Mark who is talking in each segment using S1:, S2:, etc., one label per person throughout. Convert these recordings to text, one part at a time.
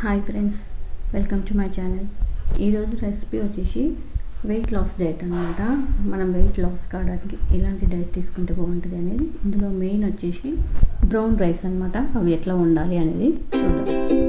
S1: hi friends welcome to my channel ఈరోజు recipe వచ్చేసి weight loss diet అనమాట మనం వెయిట్ లాస్ కావడానికి ఎలాంటి డైట్ తీసుకుంటే బాగుంటుంది అనేది ఇందులో మెయిన్ వచ్చేసి బ్రౌన్ రైస్ అనమాట అవి ఎట్లా ఉండాలి అనేది చూద్దాం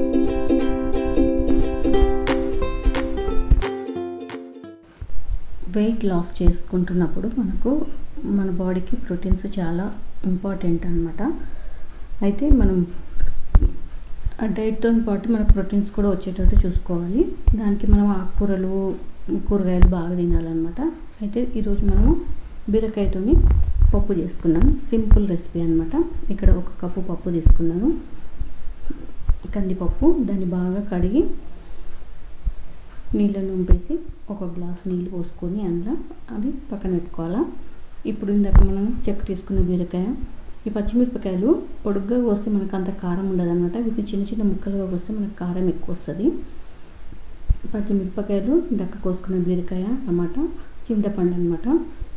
S1: వెయిట్ లాస్ చేసుకుంటున్నప్పుడు మనకు మన బాడీకి ప్రోటీన్స్ చాలా ఇంపార్టెంట్ అనమాట అయితే మనం ఆ డైట్తో పాటు మన ప్రోటీన్స్ కూడా వచ్చేటట్టు చూసుకోవాలి దానికి మనం ఆకుకూరలు కూరగాయలు బాగా తినాలన్నమాట అయితే ఈరోజు మనము బీరకాయతోని పప్పు చేసుకున్నాను సింపుల్ రెసిపీ అనమాట ఇక్కడ ఒక కప్పు పప్పు తీసుకున్నాను కందిపప్పు దాన్ని బాగా కడిగి నీళ్ళను ఉంపేసి ఒక గ్లాస్ నీళ్ళు పోసుకొని అందులో అది పక్కన పెట్టుకోవాలా ఇప్పుడు ఇందాక మనం చెక్క తీసుకున్న బీరకాయ ఈ పచ్చిమిరపకాయలు పొడుగ్గా కోస్తే మనకు అంత కారం ఉండదు అనమాట వీటిని చిన్న చిన్న ముక్కలుగా కోస్తే మనకు కారం ఎక్కువ వస్తుంది పచ్చిమిరపకాయలు దక్క కోసుకున్న బీరకాయ టమాటా చింతపండు అనమాట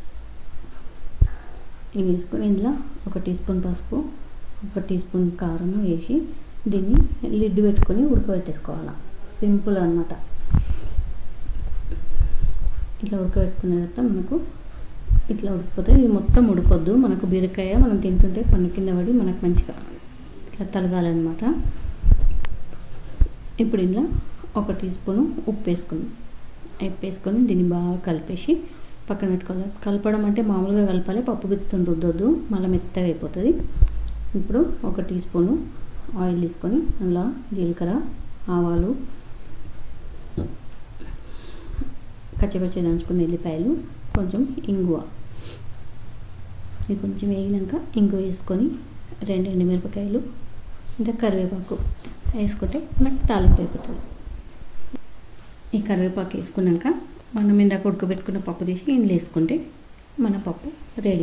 S1: ఇవి వేసుకొని ఇందులో ఒక టీ స్పూన్ పసుపు ఒక టీ స్పూన్ కారం వేసి దీన్ని లిడ్ పెట్టుకొని ఉడకబెట్టేసుకోవాలి సింపుల్ అనమాట ఇట్లా ఉడకబెట్టుకున్న తర్వాత మనకు ఇట్లా ఉడికిపోతే ఇది మొత్తం ఉడకొద్దు మనకు బీరకాయ మనం తింటుంటే పన్ను కింద పడి మనకు మంచిగా ఇట్లా తలగాలన్నమాట ఇప్పుడు ఇందులో ఒక టీ స్పూను ఉప్పు వేసుకుని ఉప్పు వేసుకొని దీన్ని బాగా కలిపేసి పక్కన పెట్టుకోవాలి కలపడం అంటే మామూలుగా కలపాలి పప్పు గుచ్చుకొని రుద్దొద్దు మళ్ళీ మెత్తగా అయిపోతుంది ఇప్పుడు ఒక టీ స్పూను ఆయిల్ తీసుకొని అందులో జీలకర్ర ఆవాలు కచ్చపచ్చి దంచుకున్న ఎల్లిపాయలు కొంచెం ఇంగువ ఇది కొంచెం వేగినాక ఇంగువ వేసుకొని రెండు ఎండుమిరపకాయలు ఇంకా కరివేపాకు వేసుకుంటే మనకు తాలింపు అయిపోతుంది ఈ కరివేపాకు వేసుకున్నాక మనం ఇందాక ఉడకబెట్టుకున్న పప్పు తీసి ఇందులో వేసుకుంటే మన పప్పు రెడీ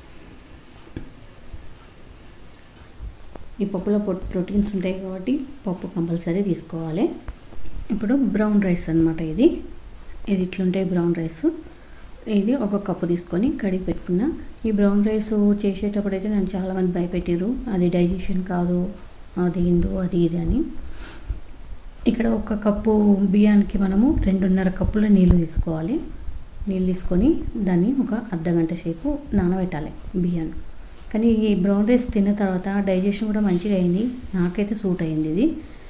S1: ఈ పప్పులో ప్రోటీన్స్ ఉంటాయి కాబట్టి పప్పు కంపల్సరీ తీసుకోవాలి ఇప్పుడు బ్రౌన్ రైస్ అనమాట ఇది ఇది ఇట్లుంటాయి బ్రౌన్ రైస్ ఇది ఒక కప్పు తీసుకొని కడిగి పెట్టుకున్న ఈ బ్రౌన్ రైస్ చేసేటప్పుడు అయితే నన్ను చాలామంది భయపెట్టారు అది డైజెషన్ కాదు అది ఇందు అది ఇది అని ఇక్కడ ఒక కప్పు బియ్యానికి మనము రెండున్నర కప్పుల నీళ్ళు తీసుకోవాలి నీళ్ళు తీసుకొని దాన్ని ఒక అర్ధ గంట సేపు నానబెట్టాలి బియ్యాన్ని కానీ ఈ బ్రౌన్ రైస్ తిన్న తర్వాత డైజెషన్ కూడా మంచిగా అయింది నాకైతే సూట్ అయింది ఇది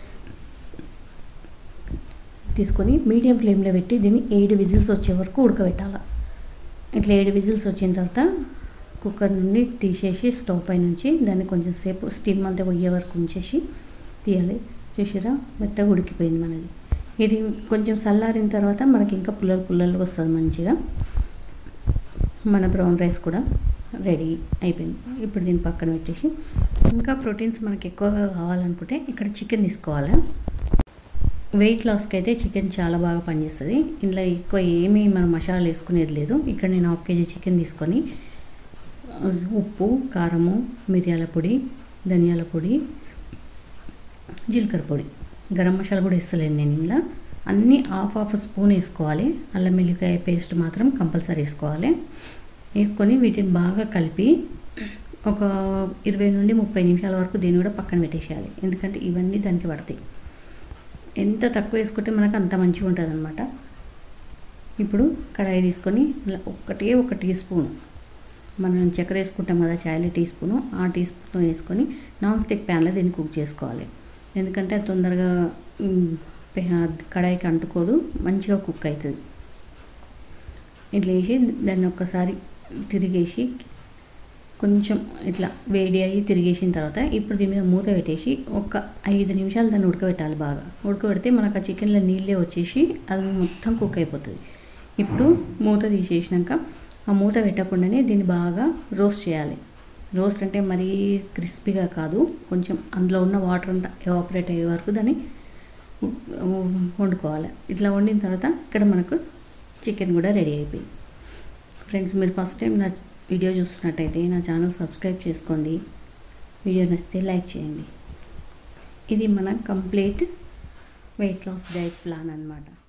S1: తీసుకొని మీడియం ఫ్లేమ్లో పెట్టి దీన్ని ఏడు విజిల్స్ వచ్చే వరకు ఉడకబెట్టాలి ఇట్లా ఏడు విజిల్స్ వచ్చిన తర్వాత కుక్కర్ నుండి తీసేసి స్టవ్ పై నుంచి దాన్ని కొంచెం సేపు స్టీమ్ అంతా పోయే వరకు ఉంచేసి తీయాలి చూసారా మెత్తగా ఉడికిపోయింది మనది ఇది కొంచెం చల్లారిన తర్వాత మనకి ఇంకా పుల్లలు పుల్లలుగా వస్తుంది మంచిగా మన బ్రౌన్ రైస్ కూడా రెడీ అయిపోయింది ఇప్పుడు దీన్ని పక్కన పెట్టేసి ఇంకా ప్రోటీన్స్ మనకి ఎక్కువగా కావాలనుకుంటే ఇక్కడ చికెన్ తీసుకోవాలి వెయిట్ లాస్కి అయితే చికెన్ చాలా బాగా పనిచేస్తుంది ఇందులో ఎక్కువ ఏమీ మనం మసాలాలు వేసుకునేది లేదు ఇక్కడ నేను హాఫ్ కేజీ చికెన్ తీసుకొని ఉప్పు కారము మిరియాల పొడి ధనియాల పొడి జీలకర్ర పొడి గరం మసాలా కూడా వేస్తలేను నేను ఇందులో అన్నీ హాఫ్ హాఫ్ స్పూన్ వేసుకోవాలి అల్లం మిల్లికాయ పేస్ట్ మాత్రం కంపల్సరీ వేసుకోవాలి వేసుకొని వీటిని బాగా కలిపి ఒక ఇరవై నుండి ముప్పై నిమిషాల వరకు దీన్ని కూడా పక్కన పెట్టేసేయాలి ఎందుకంటే ఇవన్నీ దానికి పడతాయి ఎంత తక్కువ వేసుకుంటే మనకు అంత మంచిగా ఉంటుంది అనమాట ఇప్పుడు కడాయి తీసుకొని ఒకటే ఒక టీ స్పూన్ మనం చక్కెర వేసుకుంటాం కదా చాయ్లో టీ స్పూను ఆ టీ స్పూన్ వేసుకొని నాన్ స్టిక్ ప్యాన్లో దీన్ని కుక్ చేసుకోవాలి ఎందుకంటే అది తొందరగా కడాయికి అంటుకోదు మంచిగా కుక్ అవుతుంది ఇట్లా వేసి దాన్ని ఒక్కసారి తిరిగేసి కొంచెం ఇట్లా వేడి అయ్యి తిరిగేసిన తర్వాత ఇప్పుడు దీని మీద మూత పెట్టేసి ఒక ఐదు నిమిషాలు దాన్ని ఉడకబెట్టాలి బాగా ఉడకబెడితే మనకు ఆ చికెన్లో నీళ్ళే వచ్చేసి అది మొత్తం కుక్ అయిపోతుంది ఇప్పుడు మూత తీసేసినాక ఆ మూత పెట్టకుండానే దీన్ని బాగా రోస్ట్ చేయాలి రోస్ట్ అంటే మరీ క్రిస్పీగా కాదు కొంచెం అందులో ఉన్న వాటర్ అంతా ఎవాపరేట్ అయ్యే వరకు దాన్ని వండుకోవాలి ఇట్లా వండిన తర్వాత ఇక్కడ మనకు చికెన్ కూడా రెడీ అయిపోయింది ఫ్రెండ్స్ మీరు ఫస్ట్ టైం నా వీడియో చూస్తున్నట్టయితే నా ఛానల్ సబ్స్క్రైబ్ చేసుకోండి వీడియో నచ్చితే లైక్ చేయండి ఇది మన complete weight loss diet plan అనమాట